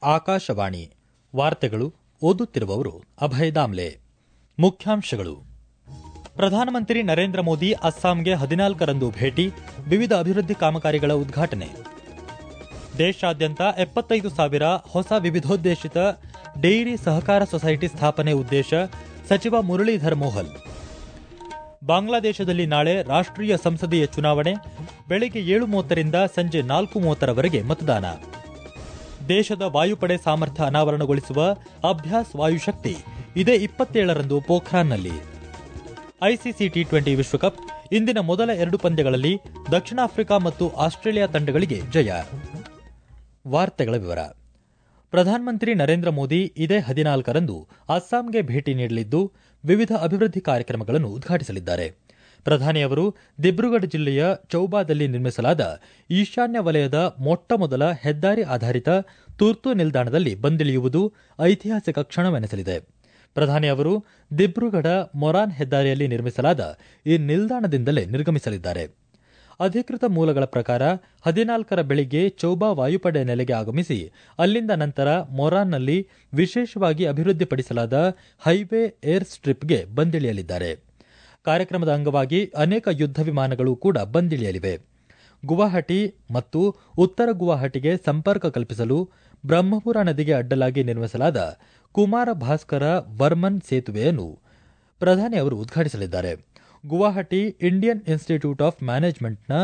ಆಕಾಶವಾಣಿ ವಾರ್ತೆಗಳು ಓದುತ್ತಿರುವವರು ಅಭಯ ದಾಮ್ಲೆ ಮುಖ್ಯಾಂಶಗಳು ಪ್ರಧಾನಮಂತ್ರಿ ನರೇಂದ್ರ ಮೋದಿ ಅಸ್ಸಾಂಗೆ ಹದಿನಾಲ್ಕರಂದು ಭೇಟಿ ವಿವಿಧ ಅಭಿವೃದ್ಧಿ ಕಾಮಗಾರಿಗಳ ಉದ್ಘಾಟನೆ ದೇಶಾದ್ಯಂತ ಎಪ್ಪತ್ತೈದು ಸಾವಿರ ಹೊಸ ವಿವಿಧೋದ್ದೇಶಿತ ಡೈರಿ ಸಹಕಾರ ಸೊಸೈಟಿ ಸ್ಥಾಪನೆ ಉದ್ದೇಶ ಸಚಿವ ಮುರಳೀಧರ್ ಮೋಹಲ್ ಬಾಂಗ್ಲಾದೇಶದಲ್ಲಿ ನಾಳೆ ರಾಷ್ಟ್ರೀಯ ಸಂಸದೀಯ ಚುನಾವಣೆ ಬೆಳಗ್ಗೆ ಏಳು ಮೂವತ್ತರಿಂದ ಸಂಜೆ ನಾಲ್ಕು ಮೂವತ್ತರವರೆಗೆ ಮತದಾನ ದೇಶದ ವಾಯುಪಡೆ ಸಾಮರ್ಥ್ಯ ಅನಾವರಣಗೊಳಿಸುವ ಅಭ್ಯಾಸ್ ವಾಯುಶಕ್ತಿ ಇದೇ ಇಪ್ಪತ್ತೇಳರಂದು ಪೋಖ್ರಾನ್ನಲ್ಲಿ ಐಸಿಸಿ ಟಿ ಟ್ವೆಂಟಿ ವಿಶ್ವಕಪ್ ಇಂದಿನ ಮೊದಲ ಎರಡು ಪಂದ್ಯಗಳಲ್ಲಿ ದಕ್ಷಿಣ ಆಫ್ರಿಕಾ ಮತ್ತು ಆಸ್ಟ್ರೇಲಿಯಾ ತಂಡಗಳಿಗೆ ಜಯ ವಾರ್ತೆಗಳ ವಿವರ ಪ್ರಧಾನಮಂತ್ರಿ ನರೇಂದ್ರ ಮೋದಿ ಇದೇ ಹದಿನಾಲ್ಕರಂದು ಅಸ್ಸಾಂಗೆ ಭೇಟಿ ನೀಡಲಿದ್ದು ವಿವಿಧ ಅಭಿವೃದ್ಧಿ ಕಾರ್ಯಕ್ರಮಗಳನ್ನು ಉದ್ಘಾಟಿಸಲಿದ್ದಾರೆ ಪ್ರಧಾನಿಯವರು ದಿಬ್ರುಗಢ ಜಿಲ್ಲೆಯ ಚೌಬಾದಲ್ಲಿ ನಿರ್ಮಿಸಲಾದ ಈಶಾನ್ಯ ವಲಯದ ಮೊಟ್ಟಮೊದಲ ಹೆದ್ದಾರಿ ಆಧಾರಿತ ತುರ್ತು ನಿಲ್ದಾಣದಲ್ಲಿ ಬಂದಿಳಿಯುವುದು ಐತಿಹಾಸಿಕ ಕ್ಷಣವೆನಿಸಲಿದೆ ಪ್ರಧಾನಿ ಅವರು ದಿಬ್ರುಗಢ ಮೊರಾನ್ ಹೆದ್ದಾರಿಯಲ್ಲಿ ನಿರ್ಮಿಸಲಾದ ಈ ನಿಲ್ದಾಣದಿಂದಲೇ ನಿರ್ಗಮಿಸಲಿದ್ದಾರೆ ಅಧಿಕೃತ ಮೂಲಗಳ ಪ್ರಕಾರ ಹದಿನಾಲ್ಕರ ಬೆಳಿಗ್ಗೆ ಚೌಬಾ ವಾಯುಪಡೆ ನೆಲೆಗೆ ಆಗಮಿಸಿ ಅಲ್ಲಿಂದ ನಂತರ ಮೊರಾನ್ನಲ್ಲಿ ವಿಶೇಷವಾಗಿ ಅಭಿವೃದ್ಧಿಪಡಿಸಲಾದ ಹೈವೇ ಏರ್ ಸ್ಟ್ರಿಪ್ಗೆ ಬಂದಿಳಿಯಲಿದ್ದಾರೆ ಕಾರ್ಯಕ್ರಮದ ಅಂಗವಾಗಿ ಅನೇಕ ಯುದ್ಧ ವಿಮಾನಗಳು ಕೂಡ ಬಂದಿಳಿಯಲಿವೆ ಗುವಾಹಟಿ ಮತ್ತು ಉತ್ತರ ಗುವಾಹಟಿಗೆ ಸಂಪರ್ಕ ಕಲ್ಪಿಸಲು ಬ್ರಹ್ಮಪುರ ನದಿಗೆ ಅಡ್ಡಲಾಗಿ ನಿರ್ಮಿಸಲಾದ ಕುಮಾರ ಭಾಸ್ಕರ ವರ್ಮನ್ ಸೇತುವೆಯನ್ನು ಪ್ರಧಾನಿ ಅವರು ಉದ್ಘಾಟಿಸಲಿದ್ದಾರೆ ಗುವಾಹಟಿ ಇಂಡಿಯನ್ ಇನ್ಸ್ಟಿಟ್ಯೂಟ್ ಆಫ್ ಮ್ಯಾನೇಜ್ಮೆಂಟ್ನ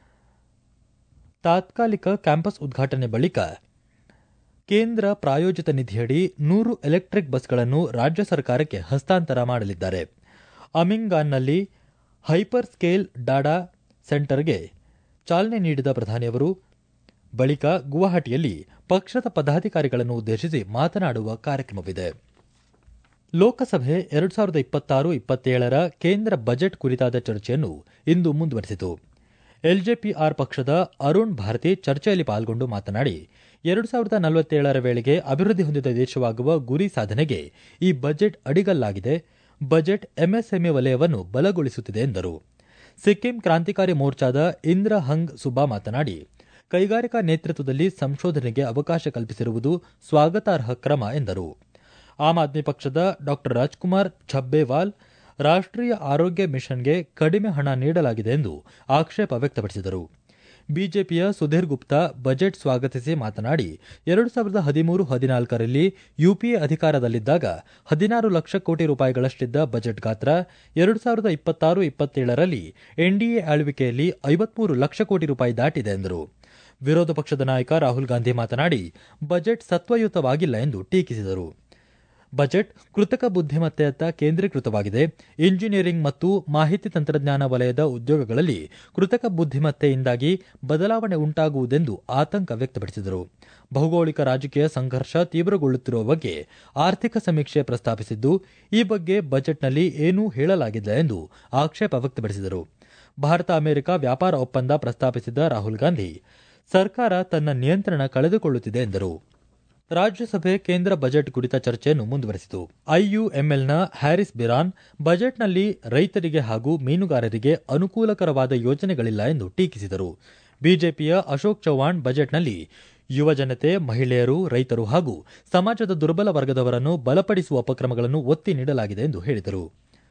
ತಾತ್ಕಾಲಿಕ ಕ್ಯಾಂಪಸ್ ಉದ್ಘಾಟನೆ ಬಳಿಕ ಕೇಂದ್ರ ಪ್ರಾಯೋಜಿತ ನಿಧಿಯಡಿ ನೂರು ಎಲೆಕ್ಟ್ರಿಕ್ ಬಸ್ಗಳನ್ನು ರಾಜ್ಯ ಸರ್ಕಾರಕ್ಕೆ ಹಸ್ತಾಂತರ ಮಾಡಲಿದ್ದಾರೆ ಅಮಿಂಗಾನ್ನಲ್ಲಿ ಹೈಪರ್ ಸ್ಕೇಲ್ ಡಾಡಾ ಸೆಂಟರ್ಗೆ ಚಾಲನೆ ನೀಡಿದ ಪ್ರಧಾನಿಯವರು ಬಳಿಕ ಗುವಾಹಟಿಯಲ್ಲಿ ಪಕ್ಷದ ಪದಾಧಿಕಾರಿಗಳನ್ನು ಉದ್ದೇಶಿಸಿ ಮಾತನಾಡುವ ಕಾರ್ಯಕ್ರಮವಿದೆ ಲೋಕಸಭೆ ಎರಡು ಸಾವಿರದ ಇಪ್ಪತ್ತಾರು ಇಪ್ಪತ್ತೇಳರ ಕೇಂದ್ರ ಬಜೆಟ್ ಕುರಿತಾದ ಚರ್ಚೆಯನ್ನು ಇಂದು ಮುಂದುವರೆಸಿತು ಎಲ್ಜೆಪಿಆರ್ ಪಕ್ಷದ ಅರುಣ್ ಭಾರತಿ ಚರ್ಚೆಯಲ್ಲಿ ಪಾಲ್ಗೊಂಡು ಮಾತನಾಡಿ ಎರಡು ಸಾವಿರದ ನಲವತ್ತೇಳರ ವೇಳೆಗೆ ಅಭಿವೃದ್ಧಿ ಹೊಂದಿದ ದೇಶವಾಗುವ ಗುರಿ ಸಾಧನೆಗೆ ಈ ಬಜೆಟ್ ಅಡಿಗಲ್ಲಾಗಿದೆ ಬಜೆಟ್ ಎಂಎಸ್ಎಂಇ ವಲಯವನ್ನು ಬಲಗೊಳಿಸುತ್ತಿದೆ ಎಂದರು ಸಿಕ್ಕಿಂ ಕ್ರಾಂತಿಕಾರಿ ಮೋರ್ಚಾದ ಇಂದ್ರ ಹಂಗ್ ಸುಬಾ ಮಾತನಾಡಿ ಕೈಗಾರಿಕಾ ನೇತೃತ್ವದಲ್ಲಿ ಸಂಶೋಧನೆಗೆ ಅವಕಾಶ ಕಲ್ಪಿಸಿರುವುದು ಸ್ವಾಗತಾರ್ಹ ಕ್ರಮ ಎಂದರು ಆಮ್ ಆದ್ಮಿ ಪಕ್ಷದ ಡಾ ರಾಜ್ಕುಮಾರ್ ಛಬ್ಬೇವಾಲ್ ರಾಷ್ಟ್ರೀಯ ಆರೋಗ್ಯ ಮಿಷನ್ಗೆ ಕಡಿಮೆ ಹಣ ನೀಡಲಾಗಿದೆ ಎಂದು ಆಕ್ಷೇಪ ವ್ಯಕ್ತಪಡಿಸಿದರು ಬಿಜೆಪಿಯ ಸುಧೀರ್ ಗುಪ್ತಾ ಬಜೆಟ್ ಸ್ವಾಗತಿಸಿ ಮಾತನಾಡಿ ಎರಡು ಸಾವಿರದ ಹದಿಮೂರು ಹದಿನಾಲ್ಕರಲ್ಲಿ ಯುಪಿಎ ಅಧಿಕಾರದಲ್ಲಿದ್ದಾಗ ಹದಿನಾರು ಲಕ್ಷ ಕೋಟಿ ರೂಪಾಯಿಗಳಷ್ಟಿದ್ದ ಬಜೆಟ್ ಗಾತ್ರ ಎರಡು ಸಾವಿರದ ಇಪ್ಪತ್ತಾರು ಇಪ್ಪತ್ತೇಳರಲ್ಲಿ ಎನ್ಡಿಎ ಆಳ್ವಿಕೆಯಲ್ಲಿ ಐವತ್ಮೂರು ಲಕ್ಷ ಕೋಟಿ ರೂಪಾಯಿ ದಾಟಿದೆ ಎಂದರು ವಿರೋಧ ಪಕ್ಷದ ನಾಯಕ ರಾಹುಲ್ ಗಾಂಧಿ ಮಾತನಾಡಿ ಬಜೆಟ್ ಸತ್ವಯುತವಾಗಿಲ್ಲ ಎಂದು ಟೀಕಿಸಿದರು ಬಜೆಟ್ ಕೃತಕ ಬುದ್ಧಿಮತ್ತೆಯತ್ತ ಕೇಂದ್ರೀಕೃತವಾಗಿದೆ ಇಂಜಿನಿಯರಿಂಗ್ ಮತ್ತು ಮಾಹಿತಿ ತಂತ್ರಜ್ಞಾನ ವಲಯದ ಉದ್ಯೋಗಗಳಲ್ಲಿ ಕೃತಕ ಬುದ್ಧಿಮತ್ತೆಯಿಂದಾಗಿ ಬದಲಾವಣೆ ಉಂಟಾಗುವುದೆಂದು ಆತಂಕ ವ್ಯಕ್ತಪಡಿಸಿದರು ಭೌಗೋಳಿಕ ರಾಜಕೀಯ ಸಂಘರ್ಷ ತೀವ್ರಗೊಳ್ಳುತ್ತಿರುವ ಬಗ್ಗೆ ಆರ್ಥಿಕ ಸಮೀಕ್ಷೆ ಪ್ರಸ್ತಾಪಿಸಿದ್ದು ಈ ಬಗ್ಗೆ ಬಜೆಟ್ನಲ್ಲಿ ಏನೂ ಹೇಳಲಾಗಿಲ್ಲ ಎಂದು ಆಕ್ಷೇಪ ವ್ಯಕ್ತಪಡಿಸಿದರು ಭಾರತ ಅಮೆರಿಕ ವ್ಯಾಪಾರ ಒಪ್ಪಂದ ಪ್ರಸ್ತಾಪಿಸಿದ ರಾಹುಲ್ ಗಾಂಧಿ ಸರ್ಕಾರ ತನ್ನ ನಿಯಂತ್ರಣ ಕಳೆದುಕೊಳ್ಳುತ್ತಿದೆ ಎಂದರು ರಾಜ್ಯಸಭೆ ಕೇಂದ್ರ ಬಜೆಟ್ ಕುರಿತ ಚರ್ಚೆಯನ್ನು ಮುಂದುವರೆಸಿತು ಐಯುಎಂಎಲ್ನ ಹ್ಯಾರಿಸ್ ಬಿರಾನ್ ಬಜೆಟ್ನಲ್ಲಿ ರೈತರಿಗೆ ಹಾಗೂ ಮೀನುಗಾರರಿಗೆ ಅನುಕೂಲಕರವಾದ ಯೋಜನೆಗಳಿಲ್ಲ ಎಂದು ಟೀಕಿಸಿದರು ಬಿಜೆಪಿಯ ಅಶೋಕ್ ಚೌಹಾಣ್ ಬಜೆಟ್ನಲ್ಲಿ ಯುವ ಜನತೆ ಮಹಿಳೆಯರು ರೈತರು ಹಾಗೂ ಸಮಾಜದ ದುರ್ಬಲ ವರ್ಗದವರನ್ನು ಬಲಪಡಿಸುವ ಉಪಕ್ರಮಗಳನ್ನು ಒತ್ತಿ ನೀಡಲಾಗಿದೆ ಎಂದು ಹೇಳಿದರು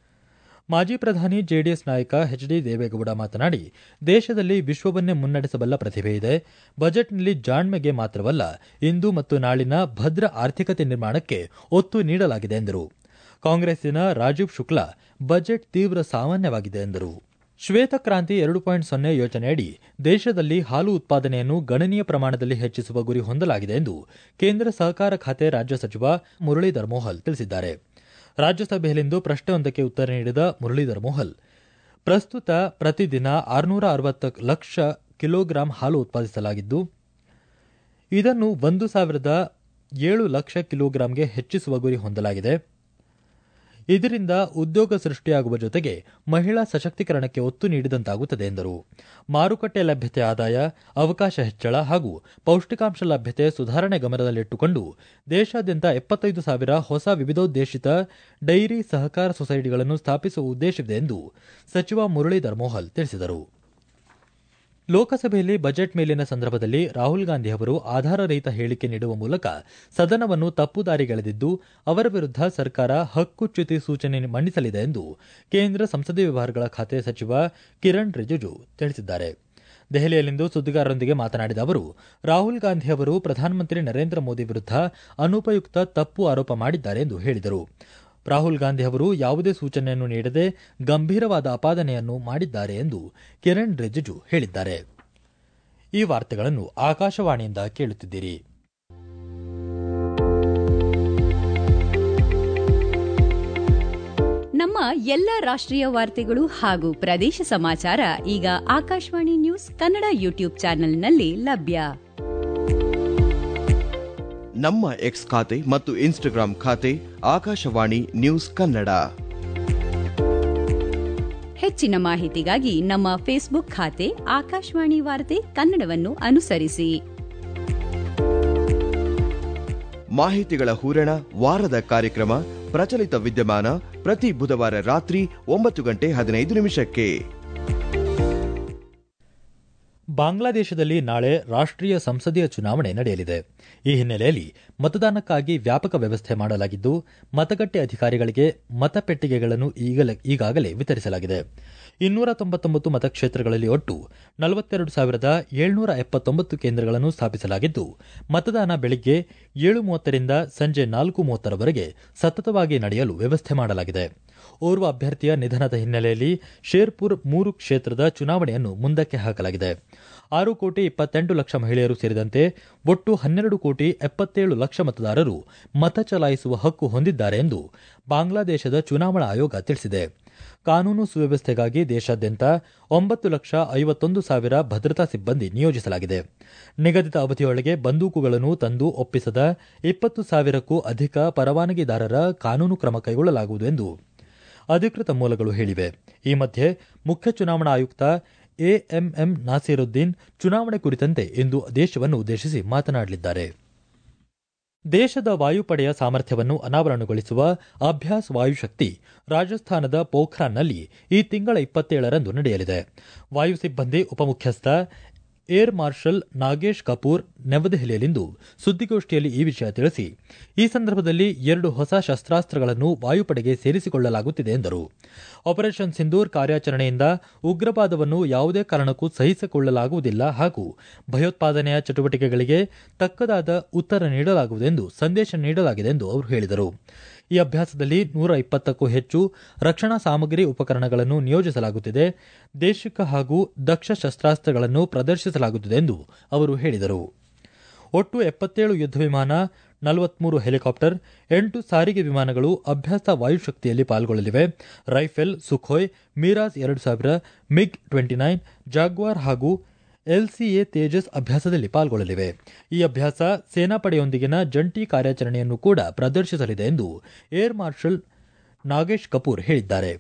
ಮಾಜಿ ಪ್ರಧಾನಿ ಜೆಡಿಎಸ್ ನಾಯಕ ಎಚ್ ಡಿ ದೇವೇಗೌಡ ಮಾತನಾಡಿ ದೇಶದಲ್ಲಿ ವಿಶ್ವವನ್ನೇ ಮುನ್ನಡೆಸಬಲ್ಲ ಪ್ರತಿಭೆ ಇದೆ ಬಜೆಟ್ನಲ್ಲಿ ಜಾಣ್ಮೆಗೆ ಮಾತ್ರವಲ್ಲ ಇಂದು ಮತ್ತು ನಾಳಿನ ಭದ್ರ ಆರ್ಥಿಕತೆ ನಿರ್ಮಾಣಕ್ಕೆ ಒತ್ತು ನೀಡಲಾಗಿದೆ ಎಂದರು ಕಾಂಗ್ರೆಸ್ಸಿನ ರಾಜೀವ್ ಶುಕ್ಲಾ ಬಜೆಟ್ ತೀವ್ರ ಸಾಮಾನ್ಯವಾಗಿದೆ ಎಂದರು ಶ್ವೇತಕ್ರಾಂತಿ ಎರಡು ಪಾಯಿಂಟ್ ಸೊನ್ನೆ ಯೋಜನೆಯಡಿ ದೇಶದಲ್ಲಿ ಹಾಲು ಉತ್ಪಾದನೆಯನ್ನು ಗಣನೀಯ ಪ್ರಮಾಣದಲ್ಲಿ ಹೆಚ್ಚಿಸುವ ಗುರಿ ಹೊಂದಲಾಗಿದೆ ಎಂದು ಕೇಂದ್ರ ಸಹಕಾರ ಖಾತೆ ರಾಜ್ಯ ಸಚಿವ ಮುರಳೀಧರ್ ಮೋಹಲ್ ತಿಳಿಸಿದ್ದಾರೆ ರಾಜ್ಯಸಭೆಯಲ್ಲಿಂದು ಪ್ರಶ್ನೆಯೊಂದಕ್ಕೆ ಉತ್ತರ ನೀಡಿದ ಮುರಳೀಧರ್ ಮೋಹಲ್ ಪ್ರಸ್ತುತ ಪ್ರತಿದಿನ ಆರುನೂರ ಅರವತ್ತು ಲಕ್ಷ ಕಿಲೋಗ್ರಾಂ ಹಾಲು ಉತ್ಪಾದಿಸಲಾಗಿದ್ದು ಇದನ್ನು ಒಂದು ಸಾವಿರದ ಏಳು ಲಕ್ಷ ಕಿಲೋಗ್ರಾಂಗೆ ಹೆಚ್ಚಿಸುವ ಗುರಿ ಹೊಂದಲಾಗಿದೆ ಇದರಿಂದ ಉದ್ಯೋಗ ಸೃಷ್ಟಿಯಾಗುವ ಜೊತೆಗೆ ಮಹಿಳಾ ಸಶಕ್ತೀಕರಣಕ್ಕೆ ಒತ್ತು ನೀಡಿದಂತಾಗುತ್ತದೆ ಎಂದರು ಮಾರುಕಟ್ಟೆ ಲಭ್ಯತೆ ಆದಾಯ ಅವಕಾಶ ಹೆಚ್ಚಳ ಹಾಗೂ ಪೌಷ್ಟಿಕಾಂಶ ಲಭ್ಯತೆ ಸುಧಾರಣೆ ಗಮನದಲ್ಲಿಟ್ಟುಕೊಂಡು ದೇಶಾದ್ಯಂತ ಎಪ್ಪತ್ತೈದು ಸಾವಿರ ಹೊಸ ವಿವಿಧೋದ್ದೇಶಿತ ಡೈರಿ ಸಹಕಾರ ಸೊಸೈಟಿಗಳನ್ನು ಸ್ಥಾಪಿಸುವ ಉದ್ದೇಶವಿದೆ ಎಂದು ಸಚಿವ ಮುರಳೀಧರ್ ಮೋಹಲ್ ತಿಳಿಸಿದರು ಲೋಕಸಭೆಯಲ್ಲಿ ಬಜೆಟ್ ಮೇಲಿನ ಸಂದರ್ಭದಲ್ಲಿ ರಾಹುಲ್ ಗಾಂಧಿ ಅವರು ಆಧಾರರಹಿತ ಹೇಳಿಕೆ ನೀಡುವ ಮೂಲಕ ಸದನವನ್ನು ತಪ್ಪುದಾರಿಗೆಳೆದಿದ್ದು ಅವರ ವಿರುದ್ಧ ಸರ್ಕಾರ ಹಕ್ಕುಚ್ಯುತಿ ಸೂಚನೆ ಮಂಡಿಸಲಿದೆ ಎಂದು ಕೇಂದ್ರ ಸಂಸದೀಯ ವ್ಯವಹಾರಗಳ ಖಾತೆ ಸಚಿವ ಕಿರಣ್ ರಿಜಿಜು ತಿಳಿಸಿದ್ದಾರೆ ದೆಹಲಿಯಲ್ಲಿಂದು ಸುದ್ದಿಗಾರರೊಂದಿಗೆ ಮಾತನಾಡಿದ ಅವರು ರಾಹುಲ್ ಗಾಂಧಿ ಅವರು ಪ್ರಧಾನಮಂತ್ರಿ ನರೇಂದ್ರ ಮೋದಿ ವಿರುದ್ಧ ಅನುಪಯುಕ್ತ ತಪ್ಪು ಆರೋಪ ಮಾಡಿದ್ದಾರೆ ಎಂದು ಹೇಳಿದರು ರಾಹುಲ್ ಗಾಂಧಿ ಅವರು ಯಾವುದೇ ಸೂಚನೆಯನ್ನು ನೀಡದೆ ಗಂಭೀರವಾದ ಅಪಾದನೆಯನ್ನು ಮಾಡಿದ್ದಾರೆ ಎಂದು ಕಿರಣ್ ರಿಜಿಜು ಹೇಳಿದ್ದಾರೆ ಈ ವಾರ್ತೆಗಳನ್ನು ಆಕಾಶವಾಣಿಯಿಂದ ಕೇಳುತ್ತಿದ್ದೀರಿ ನಮ್ಮ ಎಲ್ಲ ರಾಷ್ಟ್ರೀಯ ವಾರ್ತೆಗಳು ಹಾಗೂ ಪ್ರದೇಶ ಸಮಾಚಾರ ಈಗ ಆಕಾಶವಾಣಿ ನ್ಯೂಸ್ ಕನ್ನಡ ಯೂಟ್ಯೂಬ್ ಚಾನೆಲ್ನಲ್ಲಿ ಲಭ್ಯ ನಮ್ಮ ಎಕ್ಸ್ ಖಾತೆ ಮತ್ತು ಇನ್ಸ್ಟಾಗ್ರಾಂ ಖಾತೆ ಆಕಾಶವಾಣಿ ನ್ಯೂಸ್ ಕನ್ನಡ ಹೆಚ್ಚಿನ ಮಾಹಿತಿಗಾಗಿ ನಮ್ಮ ಫೇಸ್ಬುಕ್ ಖಾತೆ ಆಕಾಶವಾಣಿ ವಾರ್ತೆ ಕನ್ನಡವನ್ನು ಅನುಸರಿಸಿ ಮಾಹಿತಿಗಳ ಹೂರಣ ವಾರದ ಕಾರ್ಯಕ್ರಮ ಪ್ರಚಲಿತ ವಿದ್ಯಮಾನ ಪ್ರತಿ ಬುಧವಾರ ರಾತ್ರಿ ಒಂಬತ್ತು ಗಂಟೆ ಹದಿನೈದು ನಿಮಿಷಕ್ಕೆ ಬಾಂಗ್ಲಾದೇಶದಲ್ಲಿ ನಾಳೆ ರಾಷ್ಟ್ರೀಯ ಸಂಸದೀಯ ಚುನಾವಣೆ ನಡೆಯಲಿದೆ ಈ ಹಿನ್ನೆಲೆಯಲ್ಲಿ ಮತದಾನಕ್ಕಾಗಿ ವ್ಯಾಪಕ ವ್ಯವಸ್ಥೆ ಮಾಡಲಾಗಿದ್ದು ಮತಗಟ್ಟೆ ಅಧಿಕಾರಿಗಳಿಗೆ ಮತಪೆಟ್ಟಿಗೆಗಳನ್ನು ಈಗಾಗಲೇ ವಿತರಿಸಲಾಗಿದೆ ಇನ್ನೂರ ತೊಂಬತ್ತೊಂಬತ್ತು ಮತಕ್ಷೇತ್ರಗಳಲ್ಲಿ ಒಟ್ಟು ನಲವತ್ತೆರಡು ಸಾವಿರದ ಏಳ್ನೂರ ಎಪ್ಪತ್ತೊಂಬತ್ತು ಕೇಂದ್ರಗಳನ್ನು ಸ್ಥಾಪಿಸಲಾಗಿದ್ದು ಮತದಾನ ಬೆಳಗ್ಗೆ ಏಳು ಮೂವತ್ತರಿಂದ ಸಂಜೆ ನಾಲ್ಕು ಮೂವತ್ತರವರೆಗೆ ಸತತವಾಗಿ ನಡೆಯಲು ವ್ಯವಸ್ಥೆ ಮಾಡಲಾಗಿದೆ ಓರ್ವ ಅಭ್ಯರ್ಥಿಯ ನಿಧನದ ಹಿನ್ನೆಲೆಯಲ್ಲಿ ಶೇರ್ಪುರ್ ಮೂರು ಕ್ಷೇತ್ರದ ಚುನಾವಣೆಯನ್ನು ಮುಂದಕ್ಕೆ ಹಾಕಲಾಗಿದೆ ಆರು ಕೋಟಿ ಇಪ್ಪತ್ತೆಂಟು ಲಕ್ಷ ಮಹಿಳೆಯರು ಸೇರಿದಂತೆ ಒಟ್ಟು ಹನ್ನೆರಡು ಕೋಟಿ ಎಪ್ಪತ್ತೇಳು ಲಕ್ಷ ಮತದಾರರು ಮತ ಚಲಾಯಿಸುವ ಹಕ್ಕು ಹೊಂದಿದ್ದಾರೆ ಎಂದು ಬಾಂಗ್ಲಾದೇಶದ ಚುನಾವಣಾ ಆಯೋಗ ತಿಳಿಸಿದೆ ಕಾನೂನು ಸುವ್ಯವಸ್ಥೆಗಾಗಿ ದೇಶಾದ್ಯಂತ ಒಂಬತ್ತು ಲಕ್ಷ ಐವತ್ತೊಂದು ಸಾವಿರ ಭದ್ರತಾ ಸಿಬ್ಬಂದಿ ನಿಯೋಜಿಸಲಾಗಿದೆ ನಿಗದಿತ ಅವಧಿಯೊಳಗೆ ಬಂದೂಕುಗಳನ್ನು ತಂದು ಒಪ್ಪಿಸದ ಇಪ್ಪತ್ತು ಸಾವಿರಕ್ಕೂ ಅಧಿಕ ಪರವಾನಗಿದಾರರ ಕಾನೂನು ಕ್ರಮ ಕೈಗೊಳ್ಳಲಾಗುವುದು ಎಂದು ಅಧಿಕೃತ ಮೂಲಗಳು ಹೇಳಿವೆ ಈ ಮಧ್ಯೆ ಮುಖ್ಯ ಚುನಾವಣಾ ಆಯುಕ್ತ ಎಎಂಎಂ ನಾಸೀರುದ್ದೀನ್ ಚುನಾವಣೆ ಕುರಿತಂತೆ ಇಂದು ದೇಶವನ್ನು ಉದ್ದೇಶಿಸಿ ಮಾತನಾಡಲಿದ್ದಾರೆ ದೇಶದ ವಾಯುಪಡೆಯ ಸಾಮರ್ಥ್ಯವನ್ನು ಅನಾವರಣಗೊಳಿಸುವ ಅಭ್ಯಾಸ್ ವಾಯುಶಕ್ತಿ ರಾಜಸ್ಥಾನದ ಪೋಖ್ರಾನ್ನಲ್ಲಿ ಈ ತಿಂಗಳ ಇಪ್ಪತ್ತೇಳರಂದು ನಡೆಯಲಿದೆ ವಾಯು ಸಿಬ್ಬಂದಿ ಉಪಮುಖ್ಯಸ್ಥ ಏರ್ ಮಾರ್ಷಲ್ ನಾಗೇಶ್ ಕಪೂರ್ ನವದೆಹಲಿಯಲ್ಲಿಂದು ಸುದ್ದಿಗೋಷ್ಠಿಯಲ್ಲಿ ಈ ವಿಷಯ ತಿಳಿಸಿ ಈ ಸಂದರ್ಭದಲ್ಲಿ ಎರಡು ಹೊಸ ಶಸ್ತ್ರಾಸ್ತ್ರಗಳನ್ನು ವಾಯುಪಡೆಗೆ ಸೇರಿಸಿಕೊಳ್ಳಲಾಗುತ್ತಿದೆ ಎಂದರು ಆಪರೇಷನ್ ಸಿಂಧೂರ್ ಕಾರ್ಯಾಚರಣೆಯಿಂದ ಉಗ್ರವಾದವನ್ನು ಯಾವುದೇ ಕಾರಣಕ್ಕೂ ಸಹಿಸಿಕೊಳ್ಳಲಾಗುವುದಿಲ್ಲ ಹಾಗೂ ಭಯೋತ್ಪಾದನೆಯ ಚಟುವಟಿಕೆಗಳಿಗೆ ತಕ್ಕದಾದ ಉತ್ತರ ನೀಡಲಾಗುವುದೆಂದು ಸಂದೇಶ ನೀಡಲಾಗಿದೆ ಎಂದು ಅವರು ಹೇಳಿದರು ಈ ಅಭ್ಯಾಸದಲ್ಲಿ ನೂರ ಇಪ್ಪತ್ತಕ್ಕೂ ಹೆಚ್ಚು ರಕ್ಷಣಾ ಸಾಮಗ್ರಿ ಉಪಕರಣಗಳನ್ನು ನಿಯೋಜಿಸಲಾಗುತ್ತಿದೆ ದೇಶಿಕ ಹಾಗೂ ದಕ್ಷ ಶಸ್ತ್ರಾಸ್ತ್ರಗಳನ್ನು ಪ್ರದರ್ಶಿಸಲಾಗುತ್ತಿದೆ ಎಂದು ಅವರು ಹೇಳಿದರು ಒಟ್ಟು ಎಪ್ಪತ್ತೇಳು ಯುದ್ಧ ವಿಮಾನ ನಲವತ್ಮೂರು ಹೆಲಿಕಾಪ್ಟರ್ ಎಂಟು ಸಾರಿಗೆ ವಿಮಾನಗಳು ಅಭ್ಯಾಸ ವಾಯುಶಕ್ತಿಯಲ್ಲಿ ಪಾಲ್ಗೊಳ್ಳಲಿವೆ ರೈಫೆಲ್ ಸುಖೋಯ್ ಮೀರಾಜ್ ಎರಡು ಸಾವಿರ ಮಿಗ್ ಟ್ವೆಂಟಿ ನೈನ್ ಜಾಗ್ವಾರ್ ಹಾಗೂ ಎಲ್ಸಿಎ ತೇಜಸ್ ಅಭ್ಯಾಸದಲ್ಲಿ ಪಾಲ್ಗೊಳ್ಳಲಿವೆ ಈ ಅಭ್ಯಾಸ ಸೇನಾಪಡೆಯೊಂದಿಗಿನ ಜಂಟಿ ಕಾರ್ಯಾಚರಣೆಯನ್ನು ಕೂಡ ಪ್ರದರ್ಶಿಸಲಿದೆ ಎಂದು ಏರ್ ಮಾರ್ಷಲ್ ನಾಗೇಶ್ ಕಪೂರ್ ಹೇಳಿದ್ದಾರೆ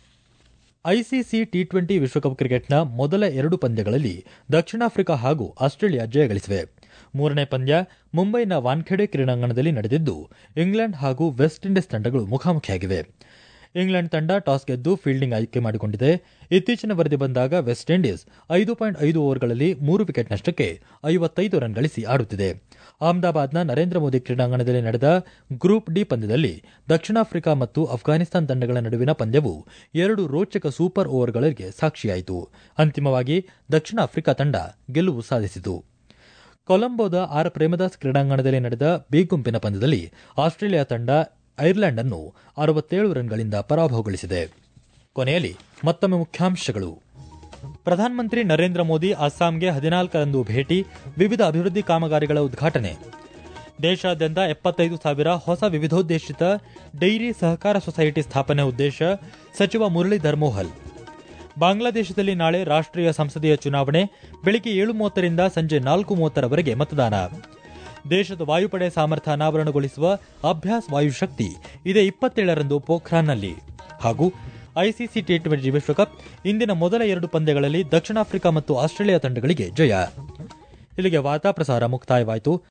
ಐಸಿಸಿ ಟಿ ಟ್ವೆಂಟಿ ವಿಶ್ವಕಪ್ ಕ್ರಿಕೆಟ್ನ ಮೊದಲ ಎರಡು ಪಂದ್ಯಗಳಲ್ಲಿ ದಕ್ಷಿಣ ಆಫ್ರಿಕಾ ಹಾಗೂ ಆಸ್ಟ್ರೇಲಿಯಾ ಜಯಗಳಿಸಿವೆ ಮೂರನೇ ಪಂದ್ಯ ಮುಂಬೈನ ವಾನ್ಖೆಡೆ ಕ್ರೀಡಾಂಗಣದಲ್ಲಿ ನಡೆದಿದ್ದು ಇಂಗ್ಲೆಂಡ್ ಹಾಗೂ ವೆಸ್ಟ್ ಇಂಡೀಸ್ ತಂಡಗಳು ಮುಖಾಮುಖಿಯಾಗಿವೆ ಇಂಗ್ಲೆಂಡ್ ತಂಡ ಟಾಸ್ ಗೆದ್ದು ಫೀಲ್ಡಿಂಗ್ ಆಯ್ಕೆ ಮಾಡಿಕೊಂಡಿದೆ ಇತ್ತೀಚಿನ ವರದಿ ಬಂದಾಗ ವೆಸ್ಟ್ ಇಂಡೀಸ್ ಐದು ಪಾಯಿಂಟ್ ಐದು ಓವರ್ಗಳಲ್ಲಿ ಮೂರು ವಿಕೆಟ್ ನಷ್ಟಕ್ಕೆ ಐವತ್ತೈದು ರನ್ ಗಳಿಸಿ ಆಡುತ್ತಿದೆ ಅಹಮದಾಬಾದ್ನ ನರೇಂದ್ರ ಮೋದಿ ಕ್ರೀಡಾಂಗಣದಲ್ಲಿ ನಡೆದ ಗ್ರೂಪ್ ಡಿ ಪಂದ್ಯದಲ್ಲಿ ದಕ್ಷಿಣ ಆಫ್ರಿಕಾ ಮತ್ತು ಅಫ್ಘಾನಿಸ್ತಾನ ತಂಡಗಳ ನಡುವಿನ ಪಂದ್ಯವು ಎರಡು ರೋಚಕ ಸೂಪರ್ ಓವರ್ಗಳಿಗೆ ಸಾಕ್ಷಿಯಾಯಿತು ಅಂತಿಮವಾಗಿ ದಕ್ಷಿಣ ಆಫ್ರಿಕಾ ತಂಡ ಗೆಲುವು ಸಾಧಿಸಿತು ಕೊಲಂಬೋದ ಆರ್ ಪ್ರೇಮದಾಸ್ ಕ್ರೀಡಾಂಗಣದಲ್ಲಿ ನಡೆದ ಬಿ ಗುಂಪಿನ ಪಂದ್ಯದಲ್ಲಿ ಆಸ್ಟ್ರೇಲಿಯಾ ತಂಡ ಐರ್ಲೆಂಡ್ ಅನ್ನು ಅರವತ್ತೇಳು ರನ್ಗಳಿಂದ ಪರಾಭವಗೊಳಿಸಿದೆ ಕೊನೆಯಲ್ಲಿ ಮತ್ತೊಮ್ಮೆ ಮುಖ್ಯಾಂಶಗಳು ಪ್ರಧಾನಮಂತ್ರಿ ನರೇಂದ್ರ ಮೋದಿ ಅಸ್ಸಾಂಗೆ ಹದಿನಾಲ್ಕರಂದು ಭೇಟಿ ವಿವಿಧ ಅಭಿವೃದ್ಧಿ ಕಾಮಗಾರಿಗಳ ಉದ್ಘಾಟನೆ ದೇಶಾದ್ಯಂತ ಎಪ್ಪತ್ತೈದು ಸಾವಿರ ಹೊಸ ವಿವಿಧೋದ್ದೇಶಿತ ಡೈರಿ ಸಹಕಾರ ಸೊಸೈಟಿ ಸ್ಥಾಪನೆ ಉದ್ದೇಶ ಸಚಿವ ಮುರಳೀಧರ್ ಮೋಹಲ್ ಬಾಂಗ್ಲಾದೇಶದಲ್ಲಿ ನಾಳೆ ರಾಷ್ಟ್ರೀಯ ಸಂಸದೀಯ ಚುನಾವಣೆ ಬೆಳಗ್ಗೆ ಏಳು ಮೂವತ್ತರಿಂದ ಸಂಜೆ ನಾಲ್ಕು ಮೂವತ್ತರವರೆಗೆ ಮತದಾನ ದೇಶದ ವಾಯುಪಡೆ ಸಾಮರ್ಥ್ಯ ಅನಾವರಣಗೊಳಿಸುವ ಅಭ್ಯಾಸ್ ವಾಯುಶಕ್ತಿ ಇದೇ ಇಪ್ಪತ್ತೇಳರಂದು ಪೋಖ್ರಾನ್ನಲ್ಲಿ ಹಾಗೂ ಐಸಿಸಿ ಟಿ ಟ್ವೆಂಟಿ ವಿಶ್ವಕಪ್ ಇಂದಿನ ಮೊದಲ ಎರಡು ಪಂದ್ಯಗಳಲ್ಲಿ ದಕ್ಷಿಣ ಆಫ್ರಿಕಾ ಮತ್ತು ಆಸ್ಟ್ರೇಲಿಯಾ ತಂಡಗಳಿಗೆ ಜಯ ಇಲ್ಲಿಗೆ ವಾರ್ತಾ ಪ್ರಸಾರ ಮುಕ್ತಾಯವಾಯಿತು